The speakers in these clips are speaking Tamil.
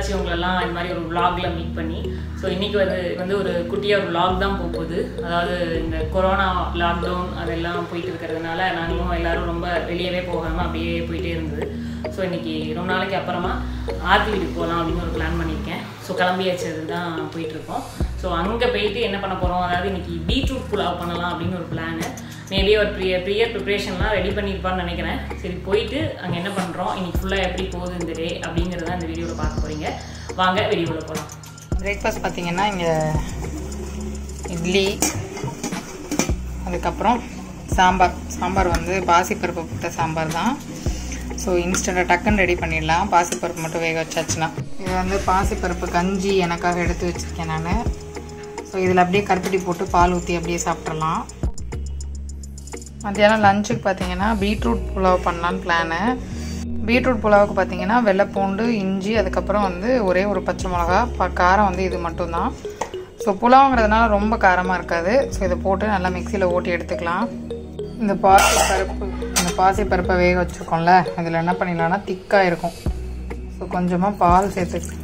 ஆச்சு உங்களெல்லாம் இந்த மாதிரி ஒரு vlogல மீட் பண்ணி ஸோ இன்னைக்கு வந்து வந்து ஒரு குட்டியாக ஒரு vlog தான் போக போகுது அதாவது இந்த கொரோனா லாக்டவுன் அதெல்லாம் போயிட்டு இருக்கிறதுனால நாங்களும் எல்லாரும் ரொம்ப வெளியவே போகாமல் அப்படியே போயிட்டே இருந்தது ஸோ இன்னைக்கு ரொம்ப நாளைக்கு அப்புறமா ஆர்த்தி வீட்டுக்கு போகலாம் அப்படின்னு ஒரு பிளான் பண்ணியிருக்கேன் ஸோ கிளம்பியாச்சு அதுதான் போயிட்டுருக்கோம் ஸோ அங்கே போயிட்டு என்ன பண்ண போகிறோம் அதாவது இன்னைக்கு பீட்ரூட் புலாவ் பண்ணலாம் அப்படின்னு ஒரு பிளானு மேபி ஒரு ப்ரிய ப்ரியர் ப்ரிப்ரேஷன்லாம் ரெடி பண்ணியிருப்பான்னு நினைக்கிறேன் சரி போயிட்டு அங்கே என்ன பண்ணுறோம் இன்னைக்கு ஃபுல்லாக எப்படி போகுது இந்த டே அப்படிங்கிறத இந்த வீடியோவில் பார்க்க போகிறீங்க வாங்க வீடியோவில் போகலாம் பிரேக்ஃபாஸ்ட் பார்த்தீங்கன்னா இங்கே இட்லி அதுக்கப்புறம் சாம்பார் சாம்பார் வந்து பாசிப்பருப்பு போட்ட சாம்பார் தான் ஸோ இன்ஸ்டண்ட்டாக டக்குன்னு ரெடி பண்ணிடலாம் பாசிப்பருப்பு மட்டும் வேக வச்சாச்சுன்னா இது வந்து பாசிப்பருப்பு கஞ்சி எனக்காக எடுத்து வச்சுருக்கேன் நான் ஸோ இதில் அப்படியே கருப்பட்டி போட்டு பால் ஊற்றி அப்படியே சாப்பிட்றலாம் மத்தியானம் லஞ்சுக்கு பார்த்தீங்கன்னா பீட்ரூட் புலாவ் பண்ணலான்னு பிளானு பீட்ரூட் புலாவுக்கு பார்த்தீங்கன்னா வெள்ளைப்பூண்டு இஞ்சி அதுக்கப்புறம் வந்து ஒரே ஒரு பச்சை மிளகா ப காரம் வந்து இது மட்டும்தான் ஸோ புலாவுங்கிறதுனால ரொம்ப காரமாக இருக்காது ஸோ இதை போட்டு நல்லா மிக்சியில் ஓட்டி எடுத்துக்கலாம் இந்த பாசி பருப்பு இந்த பாசி பருப்பை வேக வச்சுருக்கோம்ல இதில் என்ன பண்ணிடலாம்னா திக்காக இருக்கும் ஸோ கொஞ்சமாக பால் சேர்த்து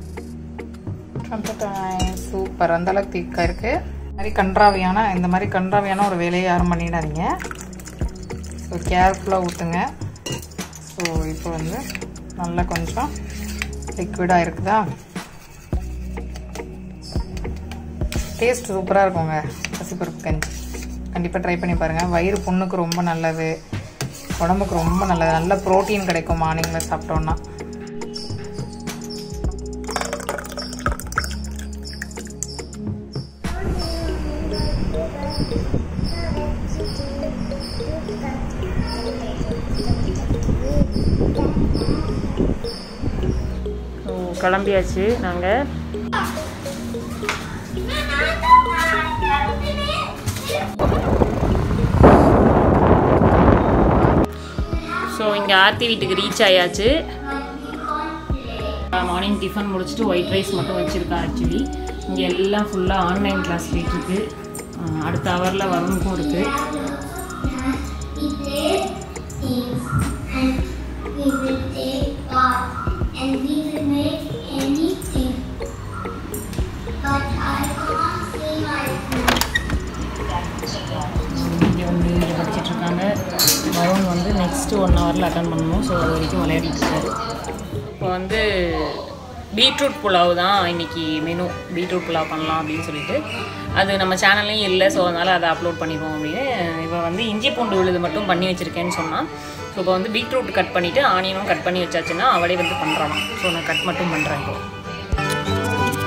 சூப்பர் அந்த அளவுக்கு திக்காக இருக்குது இந்த மாதிரி கன்றாவியான இந்த மாதிரி கன்றாவியான ஒரு வேலையை யாரும் பண்ணிடாதீங்க ஸோ கேர்ஃபுல்லாக ஊற்றுங்க ஸோ இப்போ வந்து நல்லா கொஞ்சம் லிக்விடாக இருக்குதா டேஸ்ட் சூப்பராக இருக்குங்க பசிப்பருப்பு கஞ்சி கண்டிப்பாக ட்ரை பண்ணி பாருங்கள் வயிறு புண்ணுக்கு ரொம்ப நல்லது உடம்புக்கு ரொம்ப நல்லது நல்ல ப்ரோட்டீன் கிடைக்கும் மார்னிங்கில் சாப்பிட்டோன்னா ஸோ கிளம்பியாச்சு நாங்கள் ஸோ இங்கே ஆர்த்தி வீட்டுக்கு ரீச் ஆயாச்சு மார்னிங் டிஃபன் முடிச்சுட்டு ஒயிட் ரைஸ் மட்டும் வச்சுருக்கா ஆக்சுவலி இங்கே எல்லாம் ஃபுல்லாக ஆன்லைன் கிளாஸ் போயிட்டுருக்கு அடுத்த ஹவரில் வரணுக்கும் இருக்குது we will take part and we will make anything. But I can't see my இங்கே வந்து இங்கே படிச்சிட்ருக்காங்க வருண் வந்து நெக்ஸ்ட்டு ஒன் ஹவரில் அட்டன் பண்ணணும் ஸோ அது வரைக்கும் விளையாடிட்டு இருக்காரு இப்போ வந்து பீட்ரூட் புலாவ் தான் இன்னைக்கு மெனு பீட்ரூட் புலாவ் பண்ணலாம் அப்படின்னு சொல்லிட்டு அது நம்ம சேனல்லையும் இல்லை ஸோ அதனால் அதை அப்லோட் பண்ணிடுவோம் அப்படின்னு இப்போ வந்து இஞ்சி பூண்டு விழுது மட்டும் பண்ணி வச்சுருக்கேன்னு சொன்னால் ஸோ இப்போ வந்து பீட்ரூட் கட் பண்ணிவிட்டு ஆனியனும் கட் பண்ணி வச்சாச்சுன்னா அவளே வந்து பண்ணுறான் ஸோ நான் கட் மட்டும் பண்ணுறேன் இப்போ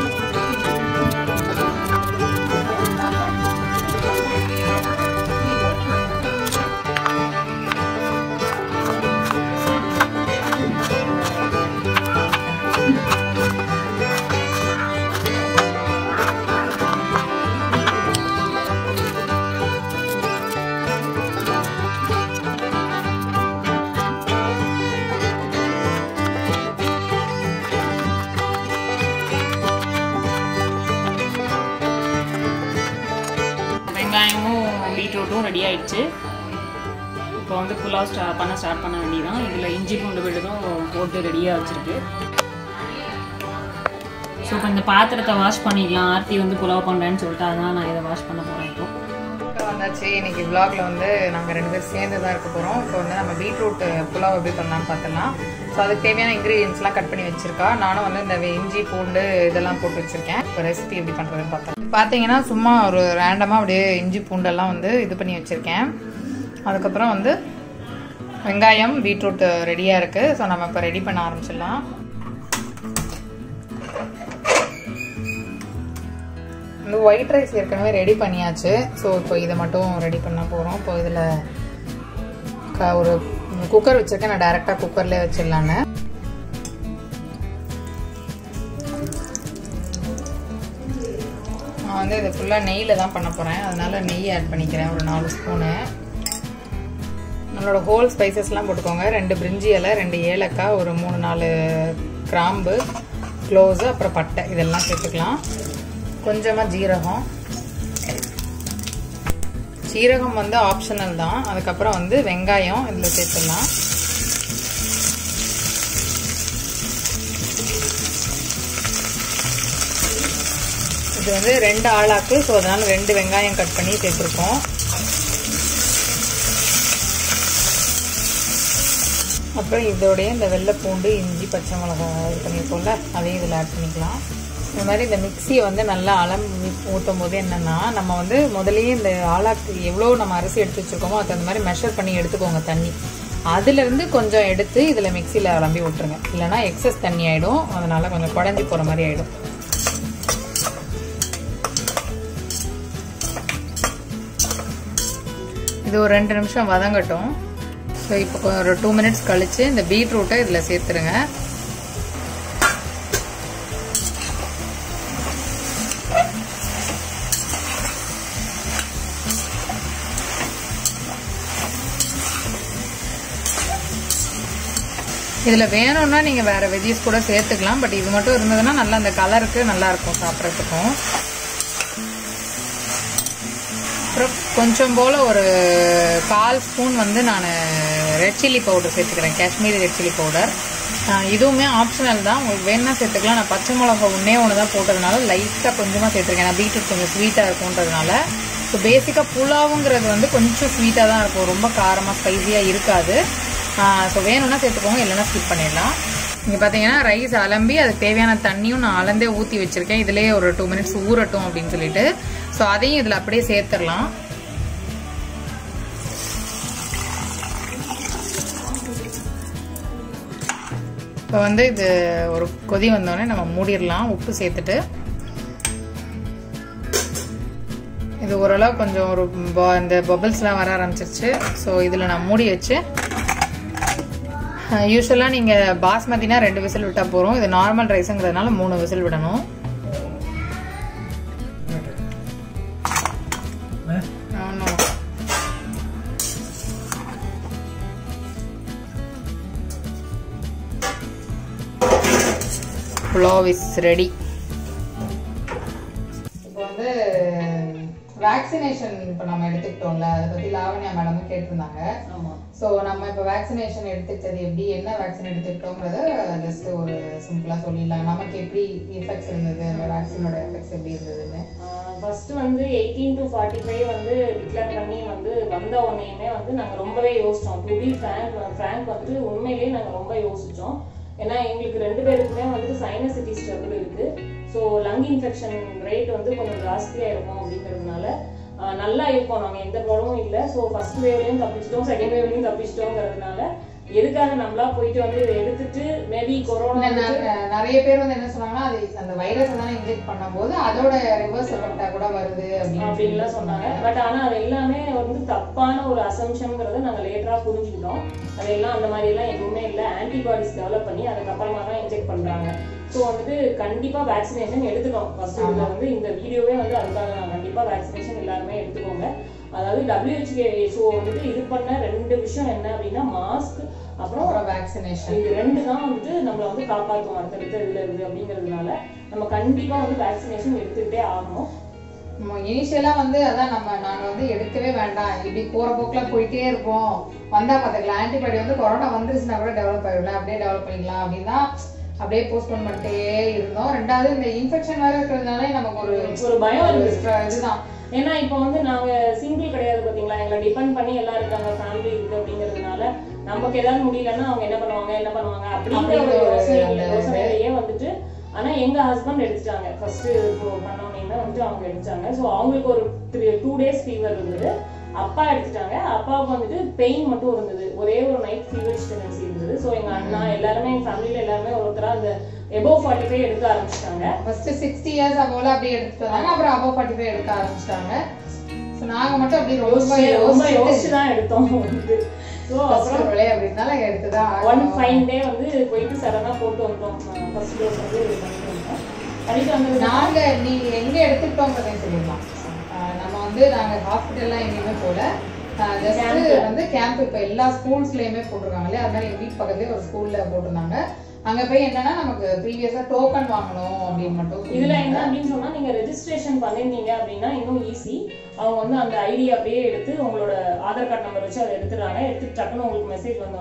வெங்காயமும் பீட்ரூட்டும் ரெடி ஆயிடுச்சு இப்போ வந்து புலாவ் ஸ்டா பண்ண ஸ்டார்ட் பண்ண வேண்டியதான் இதில் இஞ்சி பூண்டு விழுதும் போட்டு ரெடியாக வச்சுருக்கு ஸோ இப்போ இந்த பாத்திரத்தை வாஷ் பண்ணிடலாம் ஆர்த்தி வந்து புலாவ் பண்ணுறேன்னு சொல்லிட்டு அதனால் நான் இதை வாஷ் பண்ண போகிறேன் இப்போ இப்போ வந்தாச்சு இன்னைக்கு vlogல வந்து நாங்கள் ரெண்டு பேரும் சேர்ந்து தான் இருக்க போகிறோம் இப்போ வந்து நம்ம பீட்ரூட் புலாவ் எப்படி பண்ணலாம்னு பார்த்துலாம் ஸோ அதுக்கு தேவையான இன்க்ரீடியன்ஸ்லாம் கட் பண்ணி வச்சிருக்கா நானும் வந்து இந்த இஞ்சி பூண்டு இதெல்லாம் போட்டு வச்சிருக்கேன் இப்போ ரெசிபி எப்படி பண்ணுறதுன்னு பார்த்தேன் பார்த்தீங்கன்னா சும்மா ஒரு ரேண்டமாக அப்படியே இஞ்சி பூண்டெல்லாம் வந்து இது பண்ணி வச்சுருக்கேன் அதுக்கப்புறம் வந்து வெங்காயம் பீட்ரூட் ரெடியாக இருக்குது ஸோ நம்ம இப்போ ரெடி பண்ண ஆரம்பிச்சிடலாம் இந்த ஒயிட் ரைஸ் ஏற்கனவே ரெடி பண்ணியாச்சு ஸோ இப்போ இதை மட்டும் ரெடி பண்ண போகிறோம் இப்போ இதில் க ஒரு குக்கர் வச்சுருக்கேன் நான் டேரெக்டாக குக்கர்லேயே வச்சிடலான்னு நான் வந்து இது ஃபுல்லாக நெய்யில் தான் பண்ண போகிறேன் அதனால நெய் ஆட் பண்ணிக்கிறேன் ஒரு நாலு ஸ்பூனு நம்மளோட ஹோல் ஸ்பைசஸ்லாம் போட்டுக்கோங்க ரெண்டு பிரிஞ்சி இலை ரெண்டு ஏலக்காய் ஒரு மூணு நாலு கிராம்பு க்ளோஸு அப்புறம் பட்டை இதெல்லாம் சேர்த்துக்கலாம் கொஞ்சமாக ஜீரகம் சீரகம் வந்து ஆப்ஷனல் தான் அதுக்கப்புறம் வந்து வெங்காயம் இதில் சேர்த்துடலாம் இது வந்து ரெண்டு ஆளாக்கு ஸோ அதனால ரெண்டு வெங்காயம் கட் பண்ணி சேர்த்துருக்கோம் அப்புறம் இதோடைய இந்த வெள்ளை பூண்டு இஞ்சி பச்சை மிளகாய் இது பண்ணியிருக்கோம்ல அதையும் இதில் ஆட் பண்ணிக்கலாம் இந்த மாதிரி இந்த மிக்சியை வந்து நல்லா அலம் ஊற்றும் போது என்னென்னா நம்ம வந்து முதல்லயே இந்த ஆளாக்கு எவ்வளோ நம்ம அரிசி எடுத்து வச்சுருக்கோமோ அது அந்த மாதிரி மெஷர் பண்ணி எடுத்துக்கோங்க தண்ணி அதுலேருந்து கொஞ்சம் எடுத்து இதில் மிக்சியில் அலம்பி விட்டுருங்க இல்லைனா எக்ஸஸ் தண்ணி ஆகிடும் அதனால் கொஞ்சம் குடஞ்சி போகிற மாதிரி ஆகிடும் இது ஒரு ரெண்டு நிமிஷம் வதங்கட்டும் ஸோ இப்போ ஒரு டூ மினிட்ஸ் கழித்து இந்த பீட்ரூட்டை இதில் சேர்த்துருங்க இதில் வேணும்னா நீங்கள் வேறு வெஜிஸ் கூட சேர்த்துக்கலாம் பட் இது மட்டும் இருந்ததுன்னா நல்லா அந்த கலருக்கு நல்லா இருக்கும் சாப்பிட்றதுக்கும் அப்புறம் கொஞ்சம் போல் ஒரு கால் ஸ்பூன் வந்து நான் ரெட் சில்லி பவுடர் சேர்த்துக்கிறேன் காஷ்மீரி ரெட் சில்லி பவுடர் இதுவுமே ஆப்ஷனல் தான் உங்களுக்கு வேணும்னா சேர்த்துக்கலாம் நான் பச்சை மிளகா ஒன்றே ஒன்று தான் போட்டதுனால லைட்டாக கொஞ்சமாக சேர்த்துருக்கேன் நான் பீட்ரூட் கொஞ்சம் ஸ்வீட்டாக இருக்கும்ன்றதுனால ஸோ பேசிக்காக புலாவுங்கிறது வந்து கொஞ்சம் ஸ்வீட்டாக தான் இருக்கும் ரொம்ப காரமாக ஸ்பைஸியாக இருக்காது ஸோ வேணும்னா சேர்த்துக்கோங்க இல்லைன்னா ஸ்கிப் பண்ணிடலாம் இங்கே பார்த்தீங்கன்னா ரைஸ் அலம்பி அதுக்கு தேவையான தண்ணியும் நான் அளந்தே ஊற்றி வச்சுருக்கேன் இதுலேயே ஒரு டூ மினிட்ஸ் ஊறட்டும் அப்படின்னு சொல்லிட்டு ஸோ அதையும் இதில் அப்படியே சேர்த்துடலாம் இப்போ வந்து இது ஒரு கொதி வந்தோடனே நம்ம மூடிடலாம் உப்பு சேர்த்துட்டு இது ஓரளவு கொஞ்சம் ஒரு இந்த பபிள்ஸ்லாம் வர ஆரம்பிச்சிருச்சு ஸோ இதில் நான் மூடி வச்சு யூஸ்வலாக நீங்கள் பாஸ்மதினா ரெண்டு விசில் விட்டால் போகிறோம் இது நார்மல் ரைஸுங்கிறதுனால மூணு விசில் விடணும் புலாவ் இஸ் ரெடி இப்போ வந்து வேக்சினேஷன் இப்போ நம்ம எடுத்துக்கிட்டோம்ல அதை பற்றி லாவண்யா மேடமும் கேட்டிருந்தாங்க ஸோ நம்ம இப்போ வேக்சினேஷன் எடுத்துக்கிட்டது எப்படி என்ன வேக்சின் எடுத்துக்கிட்டோங்கிறத ஜஸ்ட் ஒரு சிம்பிளாக சொல்லிடலாம் நமக்கு எப்படி எஃபெக்ட்ஸ் இருந்தது அந்த வேக்சினோட எஃபெக்ட்ஸ் எப்படி இருந்ததுன்னு ஃபர்ஸ்ட் வந்து எயிட்டீன் டு ஃபார்ட்டி ஃபைவ் வந்து டிக்ளேர் பண்ணி வந்து வந்த உடனேயுமே வந்து நாங்கள் ரொம்பவே யோசித்தோம் டு பி ஃப்ரேங்க் ஃப்ரேங்க் வந்து உண்மையிலேயே நாங்கள் ரொம்ப யோசித்தோம் ஏன்னா எங்களுக்கு ரெண்டு பேருக்குமே வந்து சைனசிட்டி ஸ்ட்ரகிள் இருக்கு ஸோ லங் இன்ஃபெக்ஷன் ரேட் வந்து கொஞ்சம் ஜாஸ்தியாக இருக்கும் அப்படிங்கிறதுனால நல்லா இருக்கும் நாங்கள் எந்த ப்ராப்ளமும் இல்லை ஸோ ஃபர்ஸ்ட் வேவ்லையும் தப்பிச்சிட்டோம் செகண்ட் வேவ்லையும் தப்பிச்சிட்டோங்கிறதுனால எதுக்காக நம்மளா போயிட்டு வந்து இதை எடுத்துட்டு மேபி கொரோனா நிறைய பேர் வந்து என்ன சொன்னாங்கன்னா அது அந்த வைரஸ் தான் இன்ஜெக்ட் பண்ணும்போது அதோட ரிவர்ஸ் எஃபெக்டா கூட வருது அப்படின்லாம் சொன்னாங்க பட் ஆனா அது எல்லாமே வந்து தப்பான ஒரு அசம்ஷன்ங்கிறத நாங்க லேட்டரா புரிஞ்சுக்கிட்டோம் அதெல்லாம் அந்த மாதிரி எல்லாம் எதுவுமே இல்லை ஆன்டிபாடிஸ் டெவலப் பண்ணி அதுக்கப்புறமா தான் இன்ஜெக்ட் பண்றாங்க ஸோ வந்துட்டு கண்டிப்பா வேக்சினேஷன் எடுத்துக்கணும் ஃபர்ஸ்ட் இதுல வந்து இந்த வீடியோவே வந்து அதுக்காக நான் கண்டிப்பா வேக்சினேஷன் எல்லாருமே எடுத்துக்கோங்க அதாவது டபிள்யூஹெச்கோ வந்துட்டு இது பண்ண ரெண்டு விஷயம் என்ன அப்படின்னா மாஸ்க் அப்புறம் வேக்சினேஷன் இது ரெண்டு தான் வந்துட்டு நம்மளை வந்து காப்பாற்றும் அடுத்தடுத்த இதுல இருந்து அப்படிங்கிறதுனால நம்ம கண்டிப்பா வந்து வேக்சினேஷன் எடுத்துக்கிட்டே ஆகணும் இனிஷியலா வந்து அதான் நம்ம நாங்க வந்து எடுக்கவே வேண்டாம் இப்படி போற போக்குல போயிட்டே இருப்போம் வந்தா பாத்துக்கலாம் ஆன்டிபாடி வந்து கொரோனா வந்துருச்சுன்னா கூட டெவலப் ஆயிடல அப்படியே டெவலப் பண்ணிக்கலாம் அப்படின்னா அப்படியே போஸ்ட்போன் பண்ணிட்டே இருந்தோம் ரெண்டாவது இந்த இன்ஃபெக்ஷன் வேற இருக்கிறதுனால நமக்கு ஒரு ஒரு பயம் இருக்கு இதுதான் ஏன்னா இப்போ வந்து நாங்க சிங்கிள் கிடையாது பாத்தீங்களா எங்களை டிபெண்ட் பண்ணி எல்லாம் இருக்காங்க ஃபேமிலி இருக்கு அப்படிங்கிறதுனால நமக்கு ஏதாவது முடியலன்னா அவங்க என்ன பண்ணுவாங்க என்ன பண்ணுவாங்க அப்படிங்கிற ஒரு யோசனை யோசனையிலேயே வந்துட்டு ஆனா எங்க ஹஸ்பண்ட் எடுத்துட்டாங்க ஃபர்ஸ்ட் இப்போ பண்ணோன்னே வந்துட்டு அவங்க எடுத்தாங்க ஸோ அவங்களுக்கு ஒரு த்ரீ டூ டேஸ் ஃபீவர் இருந்தது அப்பா எடுத்துட்டாங்க அப்பாவுக்கு வந்துட்டு பெயின் மட்டும் இருந்தது ஒரே ஒரு நைட் ஃபீவரிஷ் டெண்டன்சி இருந்தது ஸோ எங்க அண்ணா எல்லாருமே எங்க ஃபேமிலியில எல்லாருமே ஒருத்தரா அந்த எபோவ் ஃபார்ட்டி ஃபைவ் எடுக்க ஆரம்பிச்சிட்டாங்க ஃபர்ஸ்ட் சிக்ஸ்டி இயர்ஸ் அவ்வளோ அப்படியே எடுத்துட்டு வந்தாங்க அப்புறம் அபோவ் ஃபார்ட்டி ஃபைவ் எடுக்க ஆரம்பிச்சிட்டாங்க ஸோ நாங்க மட்டும் அப்படி ரொம்ப ரொம்ப யோசிச்சு தான் எடுத்தோம் வந்து ஸோ அப்புறம் அப்படின்னால எடுத்துதான் ஒன் ஃபைன் டே வந்து போயிட்டு சடனா போட்டு வந்தோம் ஃபர்ஸ்ட் டோஸ் வந்து பண்ணிட்டு வந்தோம் பண்ணிட்டு வந்தது நாங்க நீங்க எங்க எடுத்துக்கிட்டோங்கிறதை சொல்லிடலாம் நம்ம வந்து நாங்க ஹாஸ்பிட்டல்லாம் எங்கேயுமே போல ஜஸ்ட் வந்து கேம்ப் இப்போ எல்லா ஸ்கூல்ஸ்லயுமே போட்டிருக்காங்க இல்லையா அது மாதிரி எங்க வீட்டு பக்கத்துலேயே ஒரு ஸ்கூல்ல போட்டிருந்தாங்க அங்க போய் என்னன்னா நமக்கு ப்ரீவியஸா டோக்கன் வாங்கணும் அப்படின்னு மட்டும் இதுல என்ன அப்படின்னு சொன்னா நீங்க ரெஜிஸ்ட்ரேஷன் பண்ணிருந்தீங்க அப்படின்னா இன்னும் ஈஸி அவங்க வந்து அந்த ஐடி அப்படியே எடுத்து உங்களோட ஆதார் கார்டு நம்பர் வச்சு அதை எடுத்துறாங்க எடுத்து டக்குன்னு உங்களுக்கு மெசேஜ் வந்தோடனே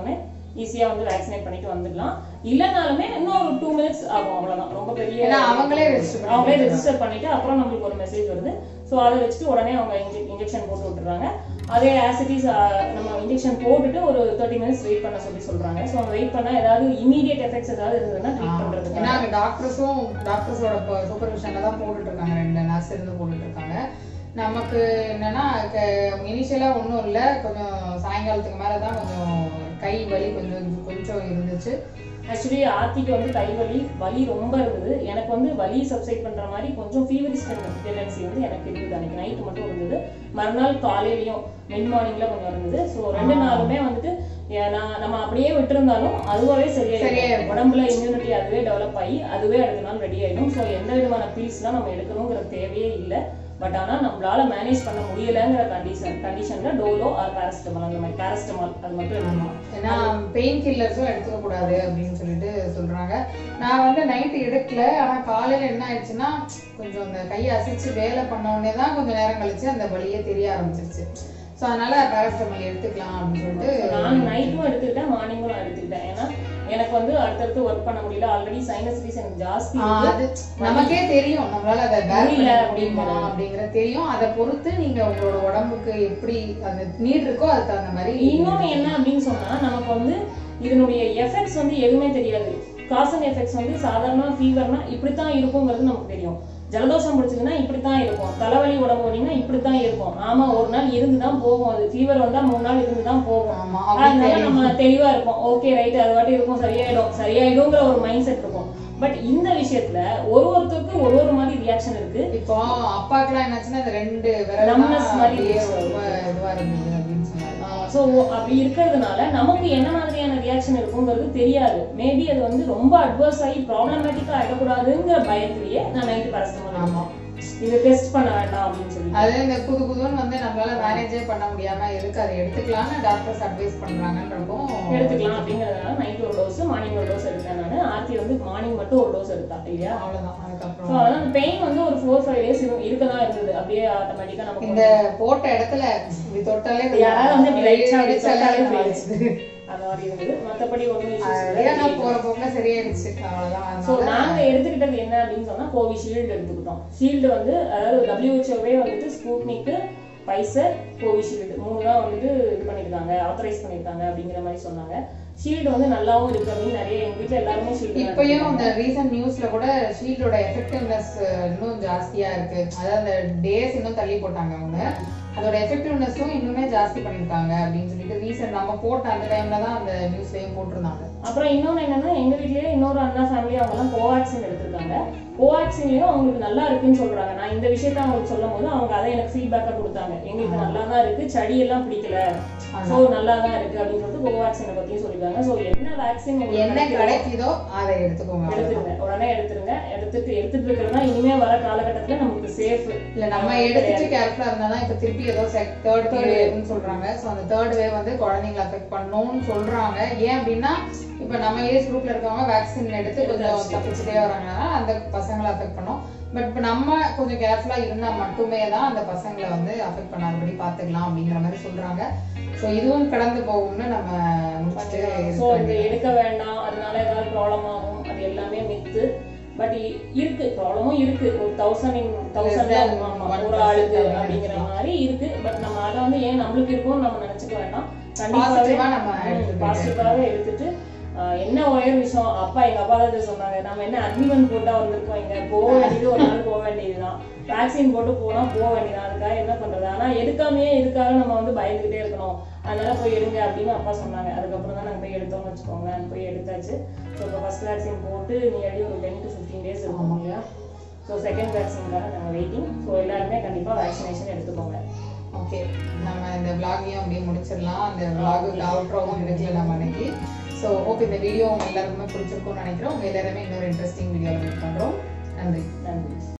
ஈஸியாக வந்து வேக்சினேட் பண்ணிட்டு வந்துடலாம் இல்லைனாலுமே இன்னும் ஒரு டூ மினிட்ஸ் ஆகும் அவ்வளவுதான் ரொம்ப பெரிய ஏன்னா அவங்களே register பண்ணி அவங்களே ரெஜிஸ்டர் பண்ணிட்டு அப்புறம் நம்மளுக்கு ஒரு மெசேஜ் வருது ஸோ அதை வச்சுட்டு உடனே அவங்க இன்ஜெக்ஷன் போட்டு விட்டுறாங்க அதே ஆசிட்டிஸ் நம்ம இன்ஜெக்ஷன் போட்டுட்டு ஒரு தேர்ட்டி மினிட்ஸ் வெயிட் பண்ண சொல்லி சொல்றாங்க ஸோ அவங்க வெயிட் பண்ணா ஏதாவது இமீடியட் எஃபெக்ட்ஸ் ஏதாவது இருந்ததுன்னா ட்ரீட் பண்றதுக்கு ஏன்னா அங்க டாக்டர்ஸும் டாக்டர்ஸோட சூப்பர்விஷன்ல தான் போட்டுட்டு இருக்காங்க ரெண்டு நர்ஸ் இருந்து போட்டுட்டு இருக்காங்க நமக்கு என்னன்னா இனிஷியலா ஒன்றும் இல்லை கொஞ்சம் சாயங்காலத்துக்கு மேல தான் கொஞ்சம் கை வலி கொஞ்சம் கொஞ்சம் இருந்துச்சு ஆக்சுவலி ஆர்த்திக்கு வந்து கை வலி வலி ரொம்ப இருந்தது எனக்கு வந்து வலி சப்சைட் பண்ற மாதிரி கொஞ்சம் ஃபீவரிஷ் டெண்டன்சி வந்து எனக்கு இருந்தது அன்னைக்கு நைட் மட்டும் இருந்தது மறுநாள் காலையிலயும் மிட் மார்னிங்ல கொஞ்சம் இருந்தது ஸோ ரெண்டு நாளுமே வந்துட்டு ஏ- நான் நம்ம அப்படியே விட்டுருந்தாலும் அதுவாகவே சரியாயிடும் சரியாயிடும். உடம்புல இம்யூனிட்டி அதுவே டெவலப் ஆகி அதுவே அடுத்த நாள் ரெடி ஆயிடும் ஸோ எந்த விதமான பீல்ஸ்லாம் நம்ம எடுக்கணுங்கிற தேவையே இல்லை பட் ஆனா நம்மளால மேனேஜ் பண்ண முடியலங்கிற கண்டிஷன் கண்டிஷன்ல டோலோ ஆர் பேரஸ்டமால் அந்த மாதிரி பேரஸ்டமால் அது மட்டும் எடுக்கணும் ஏன்னா பெயின் கில்லர்ஸும் எடுத்துக்க கூடாது அப்படின்னு சொல்லிட்டு சொல்றாங்க நான் வந்து நைட்டு எடுக்கல ஆனா காலையில என்ன ஆயிடுச்சுன்னா கொஞ்சம் அந்த கையை அசைச்சு வேலை பண்ண உடனே தான் கொஞ்சம் நேரம் கழிச்சு அந்த வலியே தெரிய ஆரம்பிச்சிருச்சு ஸோ அதனால பேரஸ்டமால் எடுத்துக்கலாம் அப்படின்னு சொல்லிட்டு நான் நைட்டும் எடுத்துக்கிட்டேன் மார்னிங்கும் நான் எடுத்துக்கிட்டேன் ஏன்னா எனக்கு வந்து அடுத்தடுத்து ஒர்க் பண்ண முடியல ஆல்ரெடி சைனஸ்டிஸ் எனக்கு ஜாஸ்தி ஆ, இருக்கு. அது நமக்கே தெரியும் நம்மளால அதை பேர் முடியல பண்ண அப்படிங்கிற- முடியுமா அப்படிங்கறது தெரியும் அதை பொறுத்து நீங்க உங்களோட உடம்புக்கு எப்படி அந்த நீட் இருக்கோ அதுக்கு தகுந்த மாதிரி இன்னொன்னு என்ன அப்படின்னு சொன்னா நமக்கு வந்து இதனுடைய எஃபெக்ட்ஸ் வந்து எதுவுமே தெரியாது காசன் எஃபெக்ட்ஸ் வந்து சாதாரண ஃபீவர்னா இப்படித்தான் இருக்குங்கிறது நமக்கு தெரியும் ஜலதோஷம் பிடிச்சதுன்னா இப்படித்தான் இருக்கும் தலைவலி உடம்பு வலின்னா இப்படித்தான் இருக்கும் ஆமா ஒரு நாள் இருந்து தான் போகும் அது ஃபீவர் வந்தா மூணு நாள் இருந்து தான் போகும் ஆமா அப்படி அதனால தெரியும் நம்ம தெளிவா இருப்போம் ஓகே ரைட் அது வாட்டி இருக்கும் சரியாயிடும் சரியாயிடுங்கிற ஒரு மைண்ட் செட் இருக்கும் பட் இந்த விஷயத்துல ஒரு ஒருத்தருக்கு ஒரு ஒரு மாதிரி ரியாக்ஷன் இருக்கு இப்போ அப்பாக்கெல்லாம் என்னாச்சுன்னா இந்த ரெண்டு விரல் Numbness மாதிரி அப்படியே இருந்துச்சு. ரொம்ப இதுவா இருந்தது அப்படின்னு சொன்னாரு ஸோ அப்படி இருக்கிறதுனால நமக்கு என்ன மாதிரியான ரியாக்ஷன் இருக்குங்கிறது தெரியாது மேபி அது வந்து ரொம்ப அட்வர்ஸ் ஆகி ப்ராப்ளமேட்டிக்கா ஆயிடக்கூடாதுங்கிற பயத்திலேயே நான் நைட்டு பரஸ்டமால் ஆமா இது டெஸ்ட் பண்ண வேண்டாம் அப்படின்னு சொல்லி அது இந்த புது புதுன்னு வந்து நம்மளால மேனேஜே பண்ண முடியாம எதுக்கு அதை எடுத்துக்கலாம்னு டாக்டர்ஸ் அட்வைஸ் பண்றாங்கன்றப்போ எடுத்துக்கலாம் அப்படிங்கறதுனால நைட் ஒரு டோஸ் மார்னிங் ஒரு டோஸ் எடுத்தேன் நான் ஆர்த்தி வந்து மார்னிங் மட்டும் ஒரு டோஸ் எடுத்தா இல்லையா அவ்வளவுதான் ஸோ அதுக்கப்புறம் அதனால அந்த பெயின் வந்து ஒரு ஃபோர் ஃபைவ் டேஸ் இருக்க தான் இருந்தது அப்படியே ஆட்டோமேட்டிக்கா நமக்கு இந்த போட்ட இடத்துல இப்படி தொட்டாலே யாராவது வந்து இப்படி லைட்டா அப்படி இடிச்சாலே தொட்டாலே வலிச்சுது. அந்த மாதிரி இருந்தது மத்தபடி ஒன்றும் அதே இஷ்யூஸ் நான் போற போக்குல சரியாயிடுச்சு அவ்வளவுதான் ஸோ அதனால நாங்க எடுத்துக்கிட்டது என்ன அப்படின்னு சொன்னா கோவிஷீல்டு எடுத்துக்கிட்டோம் ஷீல்டு வந்து அதாவது டபிள்யூஹெச்ஓவே வந்துட்டு ஸ்பூட்னிக்கு பைசர் கோவிஷீல்டு மூணு தான் வந்துட்டு இது பண்ணியிருக்காங்க ஆத்தரைஸ் பண்ணியிருக்காங்க அப்படிங்கிற மாதிரி சொன்னாங்க ஷீல்டு வந்து நல்லாவும் இருக்கு அப்படின்னு நிறைய எங்க வீட்ல எல்லாருமே ஷீல்டு இப்பயும் இந்த ரீசன்ட் நியூஸ்ல கூட ஷீல்டோட எஃபெக்டிவ்னஸ் இன்னும் ஜாஸ்தியா இருக்கு அதாவது அந்த டேஸ் இன்னும் தள்ளி போட்டாங்க அவங்க அதோட எஃபெக்டிவ்னஸும் இன்னுமே ஜாஸ்தி பண்ணிருக்காங்க அப்படின்னு சொல்லிட்டு ரீசன்ட் நம்ம போட்ட அந்த டைம்ல தான் அந்த நியூஸ்லயும் போட்டிருந்தாங்க அப்புறம் இன்னொன்று என்னன்னா எங்க வீட்லயே இன்னொரு அண்ணா ஃபேமிலி அவங்கலாம் கோவாக்சின் எடுத்திருக்காங்க கோவாக்சின்லயும் அவங்களுக்கு நல்லா இருக்குன்னு சொல்றாங்க நான் இந்த விஷயத்த அவங்களுக்கு சொல்லும் போது அவங்க அதை எனக்கு ஃபீட்பேக்கா கொடுத்தாங்க எங்களுக்கு நல்லா தான் இருக்கு சளி எல்லாம் பிடிக்கல ஸோ நல்லா தான் இருக்கு அப்படின்னு சொல்லிட்டு கோவாக்சினை பத்தியும் சொல்லிருக்காங்க ஸோ என்ன வேக்சின் என்ன கிடைக்குதோ அதை எடுத்துக்கோங்க அவ்வளவுதான். எடுத்துருங்க உடனே எடுத்துருங்க எடுத்துட்டு எடுத்துட்டு இருக்கிறதா இனிமே வர காலகட்டத்துல நமக்கு சேஃப் இல்ல நம்ம எடுத்துட்டு கேர்ஃபுல்லா இருந்தா தான் இப்ப திருப்பி ஏதோ தேர்ட் வேவ்னு சொல்றாங்க சோ அந்த தேர்ட் வேவ் வந்து குழந்தைங்களை அஃபெக்ட் பண்ணும்னு சொல்றாங்க ஏன் அப்படின்னா இப்ப நம்ம ஏஜ் குரூப்ல இருக்கவங்க வேக்சின் எடுத்து கொஞ்சம் தப்பிச்சுட்டே வராங்கன்னா அந்த பசங்களை அஃபெக்ட் பண்ணும் பட் இப்ப நம்ம கொஞ்சம் கேர்ஃபுல்லா இருந்தா மட்டுமே தான் அந்த பசங்களை வந்து அஃபெக்ட் பண்ணாதபடி பாத்துக்கலாம் அப்படிங்கிற மாதிரி சொல்றாங்க சோ இதுவும் கடந்து போகும்னு நம்ம முடிச்சுட்டு ஸோ இருக்க இது வேண்டியது. எடுக்க வேண்டாம் அதனால ஏதாவது ப்ராப்ளம் ஆகும் அது எல்லாமே மித்து பட் இருக்கு ப்ராப்ளமும் இருக்கு ஒரு thousand in thousand than one ஒரு ஆளுக்கு percent அப்படிங்கிற அப்படின்னு மாதிரி இருக்கு பட் நம்ம அதை வந்து ஏன் நம்மளுக்கு இருக்கும்னு நம்ம நினைச்சுக்க வேண்டாம் Positive ஆ நம்ம எடுத்துக்க பாசிட்டிவாக எடுத்துட்டு ஆஹ் என்ன ஒரே ஒரு விஷயம் அப்பா எங்க அப்பா தான் இதை சொன்னாங்க நம்ம என்ன அக்ரிமெண்ட் போட்டா வந்திருக்கோம் இங்க போக வேண்டியது ஒரு நாள் போக வேண்டியதுதான் வேக்சின் போட்டு போனா போக வேண்டியதுதான் அதுக்காக என்ன பண்றது ஆனா எடுக்காமயே இதுக்காக நம்ம வந்து பயந்துகிட்டே இருக்கணும் அதனால போய் எடுங்க அப்படின்னு அப்பா சொன்னாங்க அதுக்கப்புறம் தான் நாங்க போய் எடுத்தோம்னு வச்சுக்கோங்க போய் எடுத்தாச்சு ஸோ இப்போ ஃபர்ஸ்ட் வேக்சின் போட்டு நியர்லி ஒரு டென் டு ஃபிஃப்டீன் டேஸ் இருக்கும் இல்லையா ஸோ செகண்ட் வேக்சின்காக நாங்கள் வெயிட்டிங் ஸோ எல்லாருமே கண்டிப்பா வேக்சினேஷன் எடுத்துக்கோங்க ஓகே நம்ம இந்த vlog-ஐயும் அப்படியே முடிச்சிடலாம் அந்த vlog-க்கு அவுட்ரோவும் எடுக்கல நம்ம அன்னைக்கு ஸோ ஹோப் இந்த வீடியோ உங்க எல்லாருக்குமே பிடிச்சிருக்கும்னு நினைக்கிறோம் உங்க எல்லாருமே இன்னொரு இன்ட்ரெஸ்டிங் வீடியோவில் மீட் பண்றோம் நன்றி நன்றி